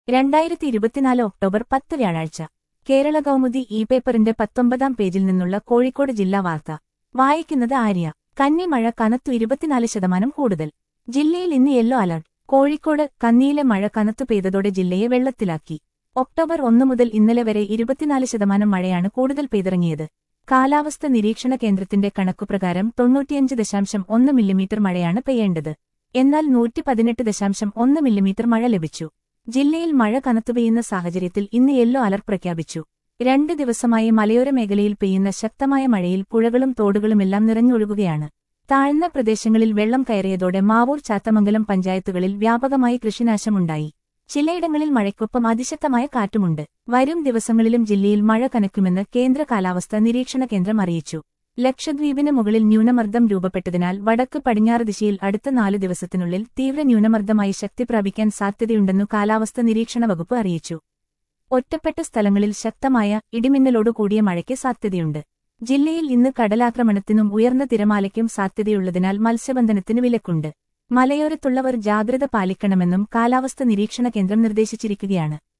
രണ്ടായിരത്തി ഇരുപത്തിനാല് ഒക്ടോബർ പത്ത് വ്യാഴാഴ്ച കേരള കൗമുദി ഇ പേപ്പറിന്റെ പത്തൊമ്പതാം പേജിൽ നിന്നുള്ള കോഴിക്കോട് ജില്ലാ വാർത്ത വായിക്കുന്നത് ആര്യ കന്നി മഴ കനത്തു ഇരുപത്തിനാല് ശതമാനം കൂടുതൽ ജില്ലയിൽ ഇന്ന് യെല്ലോ അലർട്ട് കോഴിക്കോട് കന്നിയിലെ മഴ കനത്തു പെയ്തതോടെ ജില്ലയെ വെള്ളത്തിലാക്കി ഒക്ടോബർ ഒന്ന് മുതൽ ഇന്നലെ വരെ ഇരുപത്തിനാല് ശതമാനം മഴയാണ് കൂടുതൽ പെയ്തിറങ്ങിയത് കാലാവസ്ഥ നിരീക്ഷണ കേന്ദ്രത്തിന്റെ കണക്കുപ്രകാരം തൊണ്ണൂറ്റിയഞ്ച് ദശാംശം ഒന്ന് മില്ലിമീറ്റർ മഴയാണ് പെയ്യേണ്ടത് എന്നാൽ നൂറ്റി പതിനെട്ട് ദശാംശം ഒന്ന് മില്ലിമീറ്റർ മഴ ലഭിച്ചു ജില്ലയിൽ മഴ കനത്തുപെയ്യുന്ന സാഹചര്യത്തിൽ ഇന്ന് യെല്ലോ അലർട്ട് പ്രഖ്യാപിച്ചു രണ്ട് ദിവസമായി മലയോര മേഖലയിൽ പെയ്യുന്ന ശക്തമായ മഴയിൽ പുഴകളും തോടുകളുമെല്ലാം നിറഞ്ഞൊഴുകുകയാണ് താഴ്ന്ന പ്രദേശങ്ങളിൽ വെള്ളം കയറിയതോടെ മാവൂർ ചാത്തമംഗലം പഞ്ചായത്തുകളിൽ വ്യാപകമായി കൃഷിനാശമുണ്ടായി ചിലയിടങ്ങളിൽ മഴയ്ക്കൊപ്പം അതിശക്തമായ കാറ്റുമുണ്ട് വരും ദിവസങ്ങളിലും ജില്ലയിൽ മഴ കനക്കുമെന്ന് കേന്ദ്ര കാലാവസ്ഥാ നിരീക്ഷണ കേന്ദ്രം അറിയിച്ചു ലക്ഷദ്വീപിന് മുകളിൽ ന്യൂനമർദ്ദം രൂപപ്പെട്ടതിനാൽ വടക്ക് പടിഞ്ഞാറ് ദിശയിൽ അടുത്ത നാല് ദിവസത്തിനുള്ളിൽ തീവ്ര ന്യൂനമർദ്ദമായി ശക്തി പ്രാപിക്കാൻ സാധ്യതയുണ്ടെന്നു കാലാവസ്ഥാ നിരീക്ഷണ വകുപ്പ് അറിയിച്ചു ഒറ്റപ്പെട്ട സ്ഥലങ്ങളിൽ ശക്തമായ ഇടിമിന്നലോടു കൂടിയ മഴയ്ക്ക് സാധ്യതയുണ്ട് ജില്ലയിൽ ഇന്ന് കടലാക്രമണത്തിനും ഉയർന്ന തിരമാലയ്ക്കും സാധ്യതയുള്ളതിനാൽ മത്സ്യബന്ധനത്തിന് വിലക്കുണ്ട് മലയോരത്തുള്ളവർ ജാഗ്രത പാലിക്കണമെന്നും കാലാവസ്ഥ നിരീക്ഷണ കേന്ദ്രം നിർദ്ദേശിച്ചിരിക്കുകയാണ്